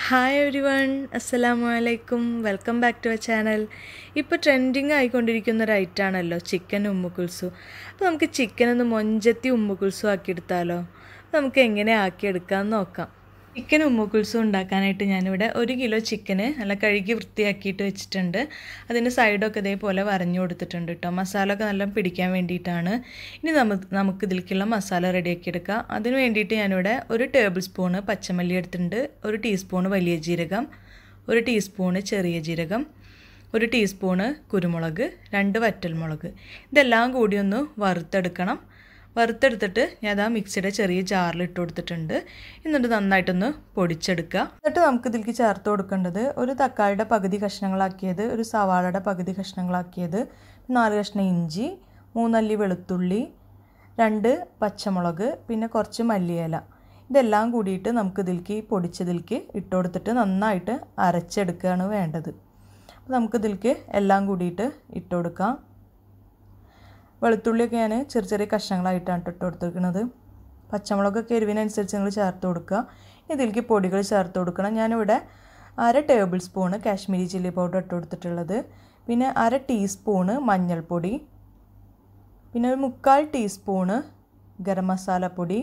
hi every everyone അസ്സലാമു അലൈക്കും welcome back to a channel ഇപ്പോൾ ട്രെൻഡിങ് ആയിക്കൊണ്ടിരിക്കുന്ന ഒരു ഐറ്റാണല്ലോ ചിക്കൻ ഉമ്മുക്കുൽസു അപ്പോൾ നമുക്ക് ചിക്കൻ ഒന്ന് മൊഞ്ചത്തി ഉമ്മുക്കുൽസു ആക്കിയെടുത്താലോ നമുക്ക് എങ്ങനെ ആക്കിയെടുക്കാമെന്ന് നോക്കാം ചിക്കൻ ഉമ്മുക്കുൽസു ഉണ്ടാക്കാനായിട്ട് ഞാനിവിടെ ഒരു കിലോ ചിക്കന് നല്ല കഴുകി വൃത്തിയാക്കിയിട്ട് വെച്ചിട്ടുണ്ട് അതിൻ്റെ സൈഡൊക്കെ ഇതേപോലെ വരഞ്ഞു കൊടുത്തിട്ടുണ്ട് കേട്ടോ മസാല ഒക്കെ നല്ല പിടിക്കാൻ വേണ്ടിയിട്ടാണ് ഇനി നമുക്ക് നമുക്ക് ഇതിലേക്കുള്ള മസാല റെഡിയാക്കി എടുക്കാം അതിന് വേണ്ടിയിട്ട് ഞാനിവിടെ ഒരു ടേബിൾ സ്പൂണ് പച്ചമല്ലി എടുത്തിട്ടുണ്ട് ഒരു ടീസ്പൂണ് വലിയ ജീരകം ഒരു ടീസ്പൂണ് ചെറിയ ജീരകം ഒരു ടീസ്പൂണ് കുരുമുളക് രണ്ട് വറ്റൽമുളക് ഇതെല്ലാം കൂടി ഒന്ന് വറുത്തെടുക്കണം വറുത്തെടുത്തിട്ട് ഞാൻ അതാ മിക്സിയുടെ ചെറിയ ജാറിൽ ഇട്ട് കൊടുത്തിട്ടുണ്ട് എന്നിട്ട് നന്നായിട്ടൊന്ന് പൊടിച്ചെടുക്കുക എന്നിട്ട് നമുക്ക് ഇതിലേക്ക് ചേർത്ത് കൊടുക്കേണ്ടത് ഒരു തക്കാളിയുടെ പകുതി കഷ്ണങ്ങളാക്കിയത് ഒരു സവാളയുടെ പകുതി കഷ്ണങ്ങളാക്കിയത് നാല് കഷ്ണം ഇഞ്ചി മൂന്നല്ലി വെളുത്തുള്ളി രണ്ട് പച്ചമുളക് പിന്നെ കുറച്ച് മല്ലിയില ഇതെല്ലാം കൂടിയിട്ട് നമുക്ക് ഇതിലേക്ക് പൊടിച്ചതിലേക്ക് ഇട്ട് കൊടുത്തിട്ട് നന്നായിട്ട് അരച്ചെടുക്കുകയാണ് വേണ്ടത് അപ്പോൾ നമുക്ക് ഇതിലേക്ക് എല്ലാം കൂടിയിട്ട് ഇട്ട് കൊടുക്കാം വെളുത്തുള്ളിയൊക്കെ ഞാൻ ചെറിയ ചെറിയ കഷ്ണങ്ങളായിട്ടാണ് ഇട്ട് കൊടുത്തിരിക്കുന്നത് പച്ചമുളകൊക്കെ എരിവിനനുസരിച്ച് നിങ്ങൾ ചേർത്ത് കൊടുക്കുക ഇതിലേക്ക് പൊടികൾ ചേർത്ത് കൊടുക്കണം ഞാനിവിടെ അര tablespoon Kashmiri chilli powder ഇട്ട് കൊടുത്തിട്ടുള്ളത് പിന്നെ അര ടീസ്പൂണ് മഞ്ഞൾപ്പൊടി പിന്നെ ഒരു മുക്കാൽ ടീസ്പൂണ് ഗരം മസാലപ്പൊടി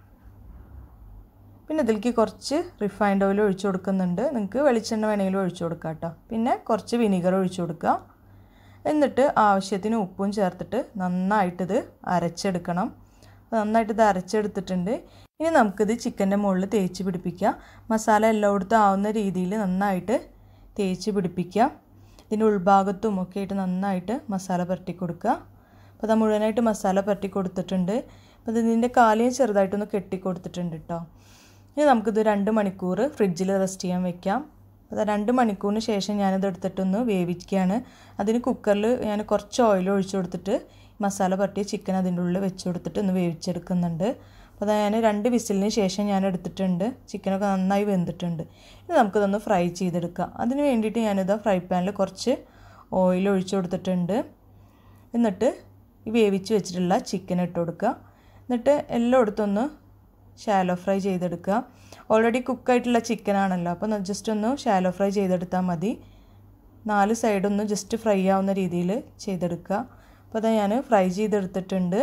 പിന്നെ ഇതിലേക്ക് കുറച്ച് റിഫൈൻഡ് ഓയിൽ ഒഴിച്ചു കൊടുക്കുന്നുണ്ട് നിങ്ങൾക്ക് വെളിച്ചെണ്ണ വേണമെങ്കിലും ഒഴിച്ചു കൊടുക്കാം കേട്ടോ പിന്നെ കുറച്ച് വിനീഗർ ഒഴിച്ചു കൊടുക്കുക എന്നിട്ട് ആവശ്യത്തിന് ഉപ്പും ചേർത്തിട്ട് നന്നായിട്ടിത് അരച്ചെടുക്കണം നന്നായിട്ട് ഇത് അരച്ചെടുത്തിട്ടുണ്ട് ഇനി നമുക്കിത് ചിക്കൻ്റെ മുകളിൽ തേച്ച് പിടിപ്പിക്കുക മസാല എല്ലായിടത്തും ആവുന്ന രീതിയിൽ നന്നായിട്ട് തേച്ച് പിടിപ്പിക്കുക ഇതിൻ്റെ ഉൾഭാഗത്തും ഒക്കെ ആയിട്ട് നന്നായിട്ട് മസാല പുരട്ടി കൊടുക്കുക അപ്പോൾ അത് മുഴുവനായിട്ട് മസാല പുരട്ടി കൊടുത്തിട്ടുണ്ട് അപ്പോൾ ഇതിൻ്റെ കാലിയും ചെറുതായിട്ടൊന്ന് കെട്ടി കൊടുത്തിട്ടുണ്ട് കേട്ടോ ഇനി നമുക്കിത് രണ്ട് മണിക്കൂർ ഫ്രിഡ്ജിൽ റെസ്റ്റ് ചെയ്യാൻ വെക്കാം അത് രണ്ട് മണിക്കൂറിന് ശേഷം ഞാനിത് എടുത്തിട്ടൊന്ന് വേവിക്കുകയാണ് അതിന് കുക്കറിൽ ഞാൻ കുറച്ച് ഓയിൽ ഒഴിച്ചു കൊടുത്തിട്ട് മസാല പരട്ടിയ ചിക്കൻ അതിൻ്റെ ഉള്ളിൽ വെച്ച് കൊടുത്തിട്ട് ഒന്ന് വേവിച്ചെടുക്കുന്നുണ്ട് അപ്പോൾ അത് ഞാൻ രണ്ട് വിസിലിന് ശേഷം ഞാൻ എടുത്തിട്ടുണ്ട് ചിക്കനൊക്കെ നന്നായി വെന്തിട്ടുണ്ട് ഇനി നമുക്കിതൊന്ന് ഫ്രൈ ചെയ്തെടുക്കാം അതിന് വേണ്ടിയിട്ട് ഞാനിത് ഫ്രൈ പാനിൽ കുറച്ച് ഓയിൽ ഒഴിച്ചു കൊടുത്തിട്ടുണ്ട് എന്നിട്ട് ഈ വേവിച്ച് വെച്ചിട്ടുള്ള ചിക്കൻ ഇട്ട് കൊടുക്കുക എന്നിട്ട് എല്ലായിടത്തും ഒന്ന് ഷാലോ ഫ്രൈ ചെയ്തെടുക്കുക ഓൾറെഡി കുക്കായിട്ടുള്ള ചിക്കൻ ആണല്ലോ അപ്പോൾ ജസ്റ്റ് ഒന്ന് ഷാലോ ഫ്രൈ ചെയ്തെടുത്താൽ മതി നാല് സൈഡൊന്ന് ജസ്റ്റ് ഫ്രൈ ആവുന്ന രീതിയിൽ ചെയ്തെടുക്കുക അപ്പോൾ അത് ഞാൻ ഫ്രൈ ചെയ്തെടുത്തിട്ടുണ്ട്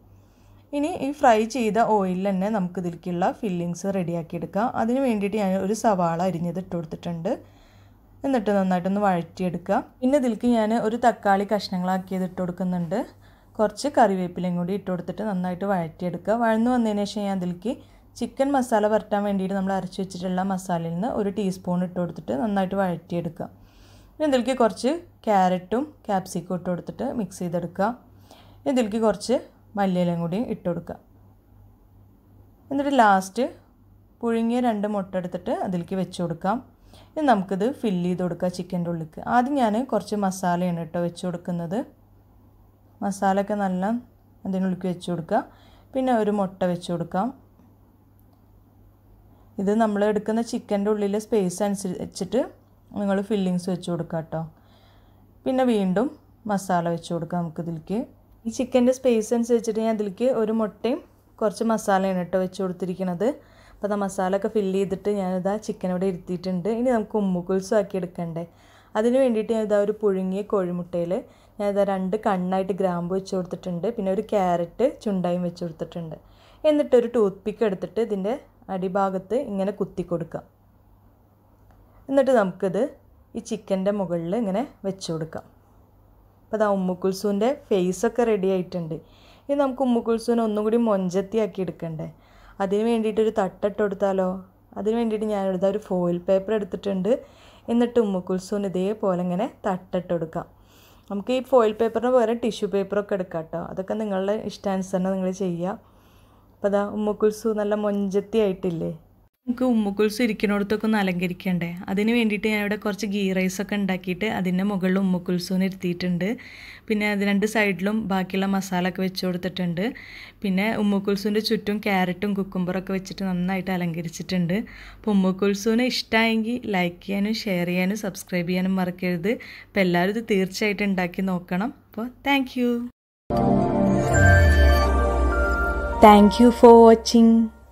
ഇനി ഈ ഫ്രൈ ചെയ്ത ഓയിലിൽ തന്നെ നമുക്ക് ഇതിലേക്കുള്ള ഫില്ലിങ്സ് റെഡിയാക്കി എടുക്കാം അതിന് വേണ്ടിയിട്ട് ഞാൻ ഒരു സവാള അരിഞ്ഞത് ഇട്ട് കൊടുത്തിട്ടുണ്ട് എന്നിട്ട് നന്നായിട്ടൊന്ന് വഴറ്റിയെടുക്കുക പിന്നെ ഇതിലേക്ക് ഞാൻ ഒരു തക്കാളി കഷ്ണങ്ങളാക്കിയത് ഇട്ട് കൊടുക്കുന്നുണ്ട് കുറച്ച് കറിവേപ്പിലയും കൂടി ഇട്ട് കൊടുത്തിട്ട് നന്നായിട്ട് വഴറ്റിയെടുക്കുക വഴന്നു വന്നതിന് ശേഷം ഞാൻ അതിലേക്ക് ചിക്കൻ മസാല പുരട്ടാൻ വേണ്ടിയിട്ട് നമ്മൾ അരച്ച് വെച്ചിട്ടുള്ള മസാലയിൽ നിന്ന് ഒരു ടീസ്പൂൺ ഇട്ട് കൊടുത്തിട്ട് നന്നായിട്ട് വഴറ്റിയെടുക്കുക പിന്നെ ഇതിലേക്ക് കുറച്ച് ക്യാരറ്റും ക്യാപ്സിക്കും ഇട്ട് കൊടുത്തിട്ട് മിക്സ് ചെയ്തെടുക്കുക ഇതിലേക്ക് കുറച്ച് മല്ലിയിലയും കൂടി ഇട്ട് കൊടുക്കുക എന്നിട്ട് ലാസ്റ്റ് പുഴുങ്ങിയ രണ്ട് മുട്ട എടുത്തിട്ട് അതിലേക്ക് വെച്ച് കൊടുക്കാം ഇനി നമുക്കിത് ഫില്ല് ചെയ്ത് കൊടുക്കുക ചിക്കൻ്റെ ഉള്ളിലേക്ക് ആദ്യം ഞാൻ കുറച്ച് മസാലയാണ് കേട്ടോ വെച്ച് കൊടുക്കുന്നത് മസാലയൊക്കെ നല്ല അതിനുള്ളിലേക്ക് വെച്ച് കൊടുക്കുക പിന്നെ ഒരു മുട്ട വെച്ച് കൊടുക്കാം ഇത് നമ്മൾ എടുക്കുന്ന ചിക്കൻ്റെ ഉള്ളിലെ സ്പേസ് അനുസരിച്ചിട്ട് നിങ്ങൾ ഫില്ലിങ്സ് വെച്ച് കൊടുക്കുക കേട്ടോ പിന്നെ വീണ്ടും മസാല വെച്ച് കൊടുക്കാം നമുക്ക് ഇതിലേക്ക് ഈ ചിക്കൻ്റെ സ്പേസ് അനുസരിച്ചിട്ട് ഞാൻ ഇതിലേക്ക് ഒരു മുട്ടയും കുറച്ച് മസാലയാണ് കേട്ടോ വെച്ച് കൊടുത്തിരിക്കുന്നത് അപ്പോൾ അത് മസാല ഒക്കെ ഫില്ല് ചെയ്തിട്ട് ഞാനിതാ ചിക്കൻ ഇവിടെ ഇരുത്തിയിട്ടുണ്ട് ഇനി നമുക്ക് ഉമ്മുക്കുൽസും ആക്കി എടുക്കണ്ടേ അതിന് വേണ്ടിയിട്ട് ഞാൻ ഇതാ ഒരു പുഴുങ്ങിയ കോഴിമുട്ടയിൽ ഞാൻ ഇതാ രണ്ട് കണ്ണായിട്ട് ഗ്രാമ്പ് വെച്ച് കൊടുത്തിട്ടുണ്ട് പിന്നെ ഒരു ക്യാരറ്റ് ചുണ്ടായും വെച്ച് കൊടുത്തിട്ടുണ്ട് എന്നിട്ട് ഒരു ടൂത്ത് പിക്ക് എടുത്തിട്ട് ഇതിൻ്റെ അടിഭാഗത്ത് ഇങ്ങനെ കുത്തി കൊടുക്കാം എന്നിട്ട് നമുക്കിത് ഈ ചിക്കൻ്റെ മുകളിൽ ഇങ്ങനെ വെച്ച് കൊടുക്കാം അപ്പോൾ അതാ ഉമ്മുക്കുൽസുവിൻ്റെ ഫേസൊക്കെ റെഡി ആയിട്ടുണ്ട് ഇനി നമുക്ക് ഉമ്മുക്കുൽസുവിനെ ഒന്നും കൂടി മൊഞ്ചത്തിയാക്കി എടുക്കണ്ടേ അതിന് വേണ്ടിയിട്ടൊരു തട്ടിട്ട് കൊടുത്താലോ അതിന് വേണ്ടിയിട്ട് ഞാനെടുത്ത ഒരു ഫോയിൽ പേപ്പർ എടുത്തിട്ടുണ്ട് എന്നിട്ട് ഉമ്മുക്കുൽസുവിന് ഇതേപോലെ ഇങ്ങനെ തട്ടിട്ട് കൊടുക്കാം നമുക്ക് ഈ ഫോയിൽ പേപ്പറിന് പകരം ടിഷ്യൂ പേപ്പറൊക്കെ എടുക്കാം കേട്ടോ അതൊക്കെ നിങ്ങളുടെ ഇഷ്ടാനുസരണം നിങ്ങൾ ചെയ്യുക അപ്പോൾ അതാ ഉമ്മുക്കുൽസു നല്ല മൊഞ്ചത്തി ആയിട്ടില്ലേ നമുക്ക് ഉമ്മുക്കുൽസ് ഇരിക്കുന്നിടത്തൊക്കെ ഒന്ന് അലങ്കരിക്കണ്ടേ അതിന് വേണ്ടിയിട്ട് ഞാനിവിടെ കുറച്ച് ഗീ റൈസൊക്കെ ഉണ്ടാക്കിയിട്ട് അതിൻ്റെ മുകളിൽ ഉമ്മുക്കുൽസൂന്ന് ഇരുത്തിയിട്ടുണ്ട് പിന്നെ അത് രണ്ട് സൈഡിലും ബാക്കിയുള്ള മസാല ഒക്കെ വെച്ച് കൊടുത്തിട്ടുണ്ട് പിന്നെ ഉമ്മുക്കുൽസൂൻ്റെ ചുറ്റും ക്യാരറ്റും കുക്കുംബറൊക്കെ വെച്ചിട്ട് നന്നായിട്ട് അലങ്കരിച്ചിട്ടുണ്ട് അപ്പോൾ ഉമ്മുക്കുൽസൂനെ ഇഷ്ടമായെങ്കിൽ ലൈക്ക് ചെയ്യാനും ഷെയർ ചെയ്യാനും സബ്സ്ക്രൈബ് ചെയ്യാനും മറക്കരുത് അപ്പോൾ എല്ലാവരും ഇത് തീർച്ചയായിട്ടും ഉണ്ടാക്കി നോക്കണം അപ്പോൾ thank you thank you for watching